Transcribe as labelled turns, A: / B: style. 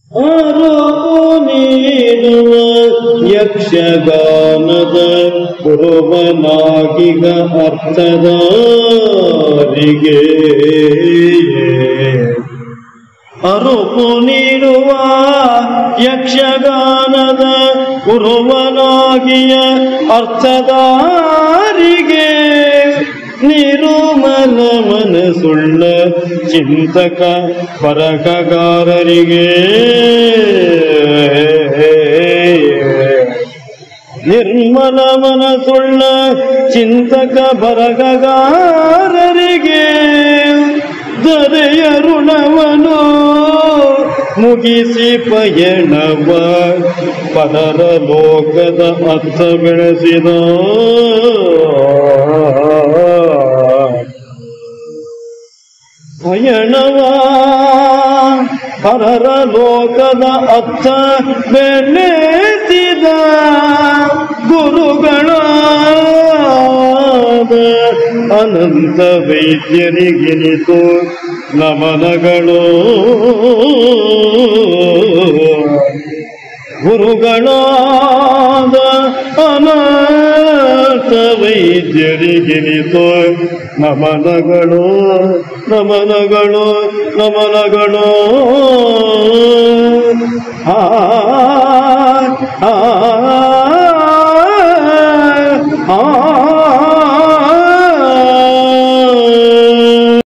A: ಅರುಪು ನೀಡುವ ಯಕ್ಷಗಾನದ ಪುರುವನಾಗಿಗ ಅರ್ಥದಾರಿಗೆ ಅರುಪು ನೀಡುವ ಯಕ್ಷಗಾನದ ಕುರುವನಾಗಿಯ ಅರ್ಥದಾರಿಗೆ ನಿರುಮಲ ಮನಸುಳ್ಳ ಚಿಂತಕ ಬರಹಗಾರರಿಗೆ ನಿರ್ಮಲ ಮನಸುಳ್ಳ ಚಿಂತಕ ಬರಹಗಾರರಿಗೆ ದರೆಯ ಋಣವನು ಮುಗಿಸಿ ಪಯಣವ ಪರರ ಲೋಕದ ಅರ್ಥ ಬೆಳೆಸಿದ ಪಯಣವ ಪರರ ಲೋಕದ ಅರ್ಥ ಬೆಳೆಸಿದ ಗುರುಗಳಾದ ಅನಂತ ವೈದ್ಯರಿಗಿನಿತು ನಮನಗಳು ಗುರುಗಳಾದ ಅನಾಥ ವೈದ್ಯರಿಗಿನಿತು ನಮನಗಳು ನಮನಗಳು ನಮನಗಳು